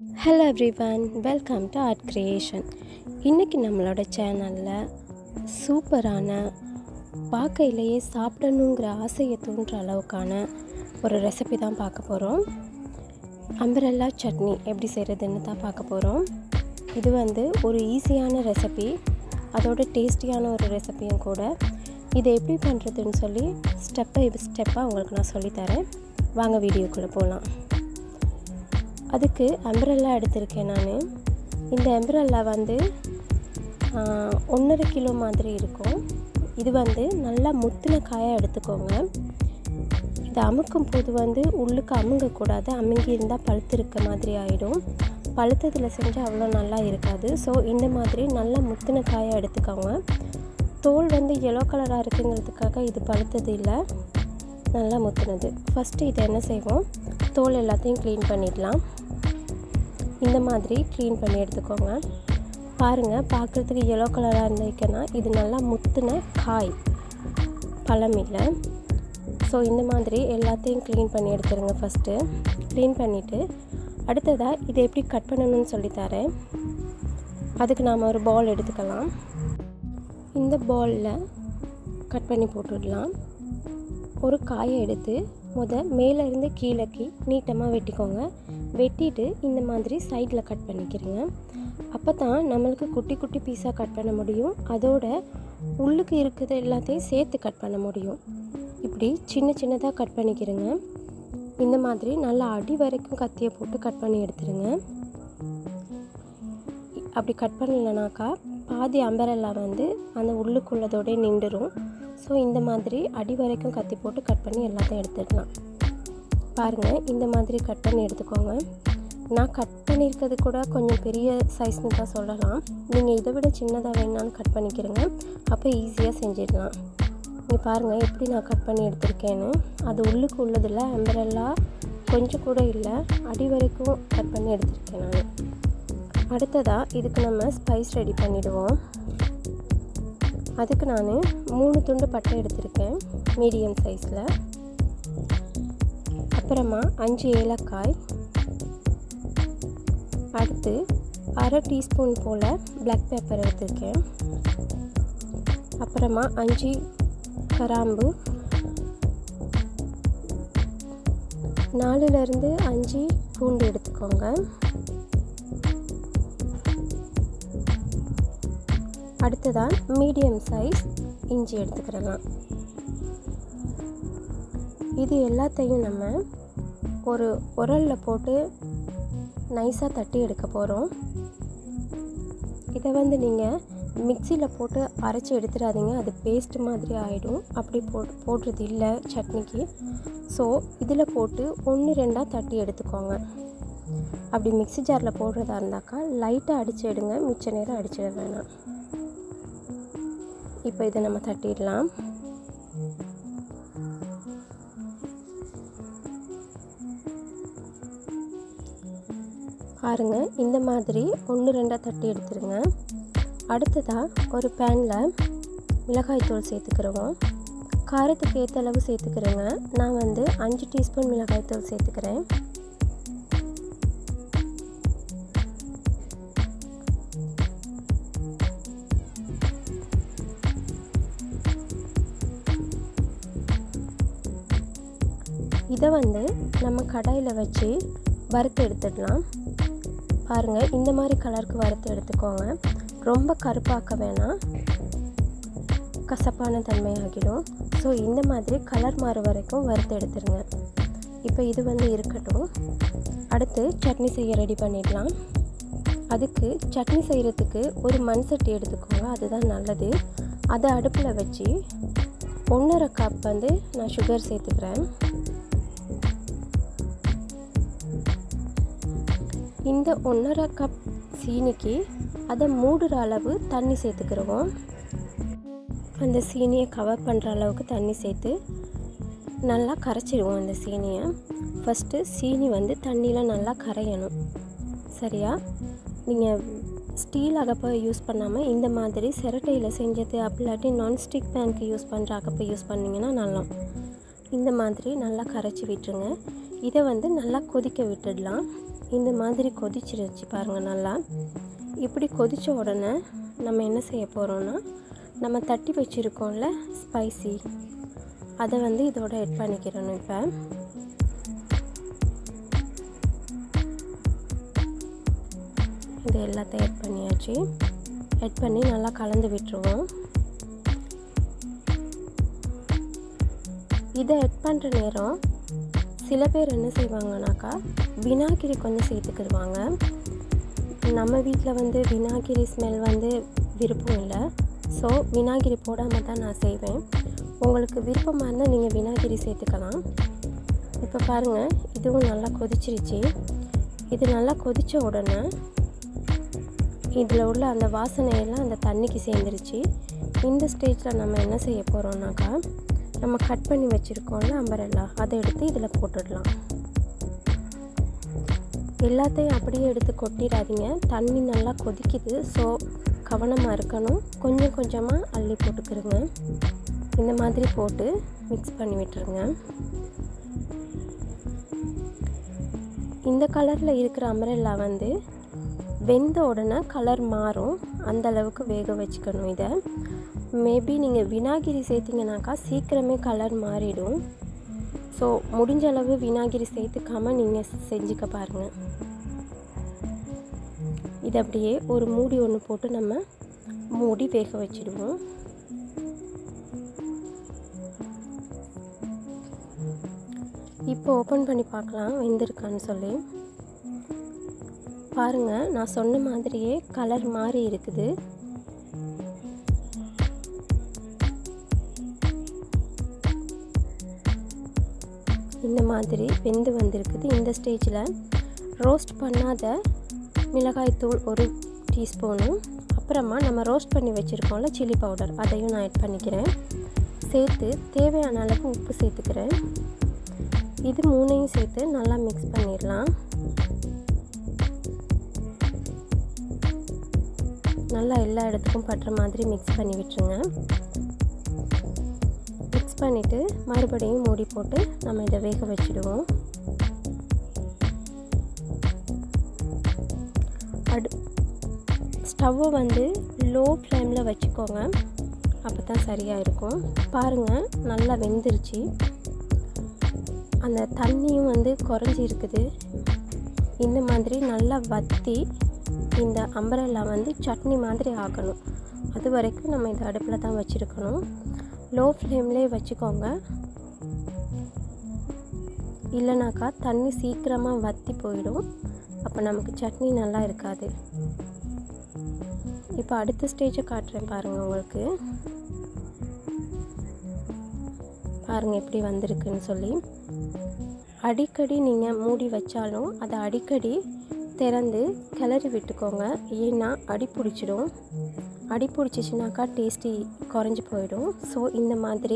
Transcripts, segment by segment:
hello everyone welcome to art creation இன்றைக்கி நம்மளோட சேனலில் சூப்பரான பார்க்கையிலேயே சாப்பிடணுங்கிற ஆசையை தூண்டுற அளவுக்கான ஒரு ரெசிபி தான் பார்க்க போகிறோம் அம்பரல்லா சட்னி எப்படி செய்கிறதுன்னு தான் பார்க்க போகிறோம் இது வந்து ஒரு ஈஸியான ரெசிபி அதோட டேஸ்டியான ஒரு ரெசிபியும் கூட இதை எப்படி பண்ணுறதுன்னு சொல்லி ஸ்டெப் பை ஸ்டெப்பாக உங்களுக்கு நான் சொல்லித்தரேன் வாங்க வீடியோக்குள்ளே போகலாம் அதுக்கு அம்பரல்லா எடுத்திருக்கேன் நான் இந்த அம்பரல்லா வந்து ஆஹ், ஒன்றரை கிலோ மாதிரி இருக்கும் இது வந்து நல்லா முத்தின காயாக எடுத்துக்கோங்க இதை அமுக்கும் போது வந்து உள்ளுக்கு அமுங்கக்கூடாது அமுங்கி இருந்தால் பழுத்திருக்க மாதிரி ஆகிடும் பழுத்ததில் செஞ்சால் அவ்வளோ நல்லா இருக்காது ஸோ இந்த மாதிரி நல்லா முத்தின காயாக எடுத்துக்கோங்க தோல் வந்து எல்லோ கலராக இருக்குங்கிறதுக்காக இது பழுத்தது இல்லை நல்லா முத்துனது ஃபஸ்ட்டு இதை என்ன செய்வோம் தோல் எல்லாத்தையும் க்ளீன் பண்ணிடலாம் இந்த மாதிரி க்ளீன் பண்ணி எடுத்துக்கோங்க பாருங்கள் பார்க்குறதுக்கு எல்லோ கலராக இருந்திருக்குன்னா இது நல்லா முத்துன காய் பழம் இல்லை ஸோ இந்த மாதிரி எல்லாத்தையும் க்ளீன் பண்ணி எடுத்துருங்க ஃபஸ்ட்டு க்ளீன் பண்ணிவிட்டு அடுத்ததாக இதை எப்படி கட் பண்ணணும்னு சொல்லித்தரேன் அதுக்கு நாம் ஒரு பால் எடுத்துக்கலாம் இந்த பாலில் கட் பண்ணி போட்டுடலாம் ஒரு காயை எடுத்து முத மேலே இருந்து கீழேக்கு நீட்டமாக வெட்டிக்கோங்க வெட்டிட்டு இந்த மாதிரி சைடில் கட் பண்ணிக்கிறங்க அப்போ தான் நம்மளுக்கு குட்டி குட்டி பீஸாக கட் பண்ண முடியும் அதோட உள்ளுக்கு இருக்கிறது எல்லாத்தையும் சேர்த்து கட் பண்ண முடியும் இப்படி சின்ன சின்னதாக கட் பண்ணிக்கிறங்க இந்த மாதிரி நல்லா அடி வரைக்கும் கத்தியை போட்டு கட் பண்ணி எடுத்துருங்க அப்படி கட் பண்ணலைனாக்கா பாதி அம்பரல்லா வந்து அந்த உள்ளுக்குள்ளதோடே நின்றுடும் ஸோ இந்த மாதிரி அடி வரைக்கும் கத்தி போட்டு கட் பண்ணி எல்லாத்தையும் எடுத்துடலாம் பாருங்கள் இந்த மாதிரி கட் பண்ணி எடுத்துக்கோங்க நான் கட் பண்ணியிருக்கிறது கூட கொஞ்சம் பெரிய சைஸ்னு தான் சொல்லலாம் நீங்கள் இதை விட சின்னதாக வேணாலும் கட் பண்ணிக்கிறங்க அப்போ ஈஸியாக செஞ்சிடலாம் இங்கே பாருங்கள் எப்படி நான் கட் பண்ணி எடுத்திருக்கேன்னு அது உள்ளுக்கு உள்ளதில் அம்பரல்லா கொஞ்சம் கூட இல்லை அடி வரைக்கும் கட் பண்ணி எடுத்திருக்கேன் நான் அடுத்ததாக இதுக்கு நம்ம ஸ்பைஸ் ரெடி பண்ணிவிடுவோம் அதுக்கு நான் மூணு துண்டு பட்டை எடுத்திருக்கேன் மீடியம் சைஸில் அப்புறமா அஞ்சு ஏலக்காய் அடுத்து அரை டீஸ்பூன் போல் பிளாக் பேப்பர் எடுத்திருக்கேன் அப்புறமா அஞ்சு கராம்பு நாலுலேருந்து அஞ்சு பூண்டு எடுத்துக்கோங்க அடுத்ததான் மீடியம் சைஸ் இஞ்சி எடுத்துக்கிடலாம் இது எல்லாத்தையும் நம்ம ஒரு உரலில் போட்டு நைஸாக தட்டி எடுக்க போகிறோம் இதை வந்து நீங்கள் மிக்சியில் போட்டு அரைச்சி எடுத்துடாதீங்க அது பேஸ்ட் மாதிரி ஆகிடும் அப்படி போட் போடுறது இல்லை சட்னிக்கு ஸோ இதில் போட்டு ஒன்று ரெண்டாக தட்டி எடுத்துக்கோங்க அப்படி மிக்ஸி ஜாரில் போடுறதா இருந்தாக்கா லைட்டாக அடித்து எடுங்க மிச்ச நேரம் அடிச்சிட வேணாம் இப்போ இதை நம்ம தட்டிடலாம் பாருங்க இந்த மாதிரி ஒன்று ரெண்டாக தட்டி எடுத்துருங்க அடுத்ததாக ஒரு பேனில் மிளகாய்த்தூள் சேர்த்துக்கிறோம் காரத்துக்கு ஏற்ற அளவு சேர்த்துக்கிறேங்க நான் வந்து அஞ்சு டீஸ்பூன் மிளகாய்த்தூள் சேர்த்துக்கிறேன் இதை வந்து நம்ம கடாயில் வச்சு வறுத்து எடுத்துடலாம் பாருங்கள் இந்த மாதிரி கலருக்கு வறுத்து எடுத்துக்கோங்க ரொம்ப கருப்பாக்க வேணாம் கசப்பான தன்மை ஆகிடும் ஸோ இந்த மாதிரி கலர் மாற வரைக்கும் வறுத்து எடுத்துருங்க இப்போ இது வந்து இருக்கட்டும் அடுத்து சட்னி செய்ய ரெடி பண்ணிடலாம் அதுக்கு சட்னி செய்கிறதுக்கு ஒரு மண் சட்டி எடுத்துக்கோங்க அதுதான் நல்லது அதை அடுப்பில் வச்சு ஒன்றரை கப் வந்து நான் சுகர் சேர்த்துக்கிறேன் இந்த ஒன்றரை கப் சீனிக்கு அதை மூடுற அளவு தண்ணி சேர்த்துக்கிறோம் அந்த சீனியை கவர் பண்ணுற அளவுக்கு தண்ணி சேர்த்து நல்லா கரைச்சிடுவோம் அந்த சீனியை ஃபஸ்ட்டு சீனி வந்து தண்ணியில் நல்லா கரையணும் சரியா நீங்கள் ஸ்டீல் அகப்பை யூஸ் பண்ணாமல் இந்த மாதிரி சிரட்டையில் செஞ்சது அப்படி இல்லாட்டி நான்ஸ்டிக் பேனுக்கு யூஸ் பண்ணுற அகப்பை யூஸ் பண்ணிங்கன்னா நல்லா இந்த மாதிரி நல்லா கரைச்சி விட்டுருங்க இதை வந்து நல்லா கொதிக்க விட்டுடலாம் இந்த மாதிரி கொதிச்சிருச்சு பாருங்கள் நல்லா இப்படி கொதித்த உடனே நம்ம என்ன செய்ய போகிறோன்னா நம்ம தட்டி வச்சுருக்கோம்ல ஸ்பைசி அதை வந்து இதோட ஆட் பண்ணிக்கிறணும் இப்போ இது எல்லாத்தையும் ஆட் பண்ணியாச்சு ஆட் பண்ணி நல்லா கலந்து விட்டுருவோம் இதை ஆட் பண்ணுற நேரம் சில பேர் என்ன செய்வாங்கனாக்கா வினாகிரி கொஞ்சம் சேர்த்துக்கிடுவாங்க நம்ம வீட்டில் வந்து வினாகிரி ஸ்மெல் வந்து விருப்பம் இல்லை ஸோ வினாகிரி போடாமல் தான் நான் செய்வேன் உங்களுக்கு விருப்பமாக இருந்தால் நீங்கள் வினாகிரி சேர்த்துக்கலாம் இப்போ பாருங்கள் இதுவும் நல்லா கொதிச்சிருச்சு இது நல்லா கொதித்த உடனே இதில் உள்ள அந்த வாசனையெல்லாம் அந்த தண்ணிக்கு சேர்ந்துருச்சு இந்த ஸ்டேஜில் நம்ம என்ன செய்ய போகிறோம்னாக்கா நம்ம கட் பண்ணி வச்சுருக்கோம்ல அம்பரெல்லா அதை எடுத்து இதில் போட்டுடலாம் எல்லாத்தையும் அப்படியே எடுத்து கொட்டிடாதீங்க தண்ணி நல்லா கொதிக்குது ஸோ கவனமாக இருக்கணும் கொஞ்சம் கொஞ்சமாக அள்ளி போட்டுக்கிறோங்க இந்த மாதிரி போட்டு மிக்ஸ் பண்ணி விட்டுருங்க இந்த கலரில் இருக்கிற அம்பரெல்லா வந்து வெந்த உடனே கலர் மாறும் அந்த அளவுக்கு வேக வச்சுக்கணும் இதை மேபி நீங்கள் வினாகிரி சேர்த்திங்கனாக்கா சீக்கிரமே கலர் மாறிடும் ஸோ முடிஞ்ச அளவு வினாகிரி சேர்த்துக்காமல் நீங்கள் செஞ்சுக்க பாருங்கள் இது அப்படியே ஒரு மூடி ஒன்று போட்டு நம்ம மூடி வேக வச்சிடுவோம் இப்போ ஓப்பன் பண்ணி பார்க்கலாம் வெந்திருக்கான்னு சொல்லி பாருங்கள் நான் சொன்ன மாதிரியே கலர் மாறி இருக்குது இந்த மாதிரி வெந்து வந்திருக்குது இந்த ஸ்டேஜில் ரோஸ்ட் பண்ணாத மிளகாய்த்தூள் ஒரு டீஸ்பூனும் அப்புறமா நம்ம ரோஸ்ட் பண்ணி வச்சுருக்கோம்ல சில்லி பவுடர் அதையும் நான் ஆட் பண்ணிக்கிறேன் சேர்த்து தேவையான அளவு உப்பு சேர்த்துக்கிறேன் இது மூணையும் சேர்த்து நல்லா மிக்ஸ் பண்ணிடலாம் நல்லா எல்லா இடத்துக்கும் பட்டுற மாதிரி மிக்ஸ் பண்ணி விட்டுருங்க மிக்ஸ் பண்ணிவிட்டு மறுபடியும் மூடி போட்டு நம்ம இதை வேக வச்சுடுவோம் அடு ஸ்டவ்வை வந்து லோ ஃப்ளேமில் வச்சுக்கோங்க அப்போ தான் சரியாக இருக்கும் பாருங்கள் நல்லா வெந்துருச்சு அந்த தண்ணியும் வந்து குறைஞ்சி இருக்குது இந்த மாதிரி நல்லா வற்றி இந்த அம்பரெல்லா வந்து சட்னி மாதிரி ஆகணும் அது வரைக்கும் நம்ம இந்த அடுப்பில் தான் வச்சுருக்கணும் லோ ஃப்ளேம்லேயே வச்சுக்கோங்க இல்லைனாக்கா தண்ணி சீக்கிரமாக வற்றி போயிடும் அப்போ நமக்கு சட்னி நல்லா இருக்காது இப்போ அடுத்த ஸ்டேஜை காட்டுறேன் பாருங்கள் உங்களுக்கு பாருங்கள் எப்படி வந்திருக்குன்னு சொல்லி அடிக்கடி நீங்கள் மூடி வச்சாலும் அதை அடிக்கடி திறந்து கிளறி விட்டுக்கோங்க ஏன்னா அடி பிடிச்சிடும் அடி பிடிச்சிச்சினாக்கா டேஸ்டி குறைஞ்சி போயிடும் ஸோ இந்த மாதிரி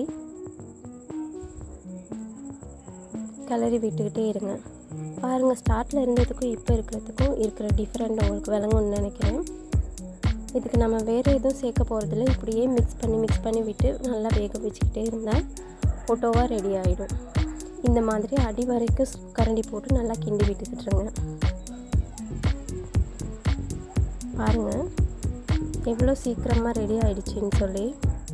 கிளறி விட்டுக்கிட்டே இருங்க பாருங்கள் ஸ்டார்ட்டில் இருந்ததுக்கும் இப்போ இருக்கிறதுக்கும் இருக்கிற டிஃப்ரெண்ட் உங்களுக்கு விளங்கும்னு நினைக்கிறேன் இதுக்கு நம்ம வேறு எதுவும் சேர்க்க போகிறதில்ல இப்படியே மிக்ஸ் பண்ணி மிக்ஸ் பண்ணி விட்டு நல்லா வேக வச்சுக்கிட்டே இருந்தால் ஃபோட்டோவாக ரெடி ஆகிடும் இந்த மாதிரி அடி வரைக்கும் கரண்டி போட்டு நல்லா கிண்டி விட்டுக்கிட்டுருங்க பாருங்கள் எவ்வளோ சீக்கிரமாக ரெடி ஆயிடுச்சின்னு சொல்லி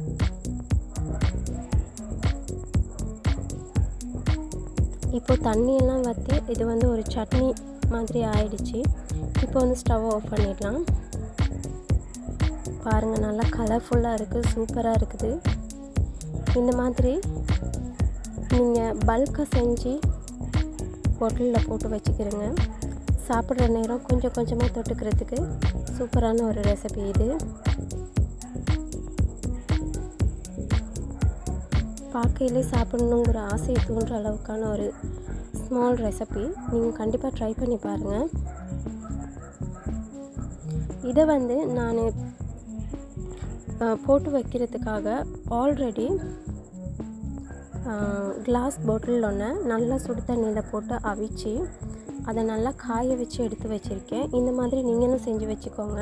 இப்போ தண்ணியெல்லாம் வற்றி இது வந்து ஒரு சட்னி மாதிரி ஆயிடுச்சு இப்போ வந்து ஸ்டவ் ஆஃப் பண்ணிடலாம் பாருங்கள் நல்லா கலர்ஃபுல்லாக இருக்குது சூப்பராக இருக்குது இந்த மாதிரி நீங்கள் பல்காக செஞ்சு பொட்டலில் போட்டு வச்சுக்கிறோங்க சாப்பிட்ற நேரம் கொஞ்சம் கொஞ்சமாக தொட்டுக்கிறதுக்கு சூப்பரான ஒரு ரெசிபி இது பார்க்கையிலே சாப்பிட்ணுங்கிற ஆசையை தூண்டுற அளவுக்கான ஒரு ஸ்மால் ரெசிபி நீங்கள் கண்டிப்பாக ட்ரை பண்ணி பாருங்கள் இதை வந்து நான் போட்டு வைக்கிறதுக்காக ஆல்ரெடி கிளாஸ் பாட்டில் ஒன்று நல்லா சுடு தண்ணியில் போட்டு அவிச்சு அதை நல்லா காய வச்சு எடுத்து வச்சுருக்கேன் இந்த மாதிரி நீங்களும் செஞ்சு வச்சுக்கோங்க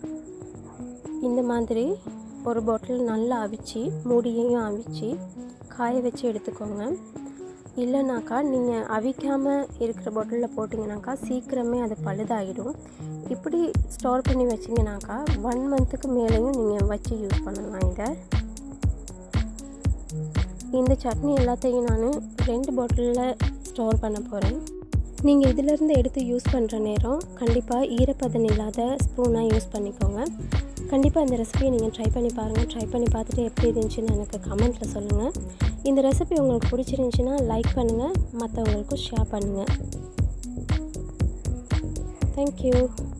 இந்த மாதிரி ஒரு பாட்டில் நல்லா அவிச்சு மூடியையும் அவிச்சு காய வச்சு எடுத்துக்கோங்க இல்லைனாக்கா நீங்கள் அவிக்காமல் இருக்கிற பாட்டிலில் போட்டிங்கனாக்கா சீக்கிரமே அது பழுதாகிடும் இப்படி ஸ்டோர் பண்ணி வச்சிங்கனாக்கா ஒன் மந்த்துக்கு மேலேயும் நீங்கள் வச்சு யூஸ் பண்ணலாம் இதை இந்த சட்னி எல்லாத்தையும் நான் ரெண்டு பாட்டிலில் ஸ்டோர் பண்ண போகிறேன் நீங்கள் இதிலேருந்து எடுத்து யூஸ் பண்ணுற நேரம் கண்டிப்பாக ஈரப்பதன் இல்லாத ஸ்பூனாக யூஸ் பண்ணிக்கோங்க கண்டிப்பாக இந்த ரெசிபியை நீங்கள் ட்ரை பண்ணி பாருங்கள் ட்ரை பண்ணி பார்த்துட்டு எப்படி இருந்துச்சுன்னு எனக்கு கமெண்ட்டில் சொல்லுங்கள் இந்த ரெசிபி உங்களுக்கு பிடிச்சிருந்துச்சின்னா லைக் பண்ணுங்கள் மற்றவங்களுக்கும் ஷேர் பண்ணுங்கள் தேங்க்யூ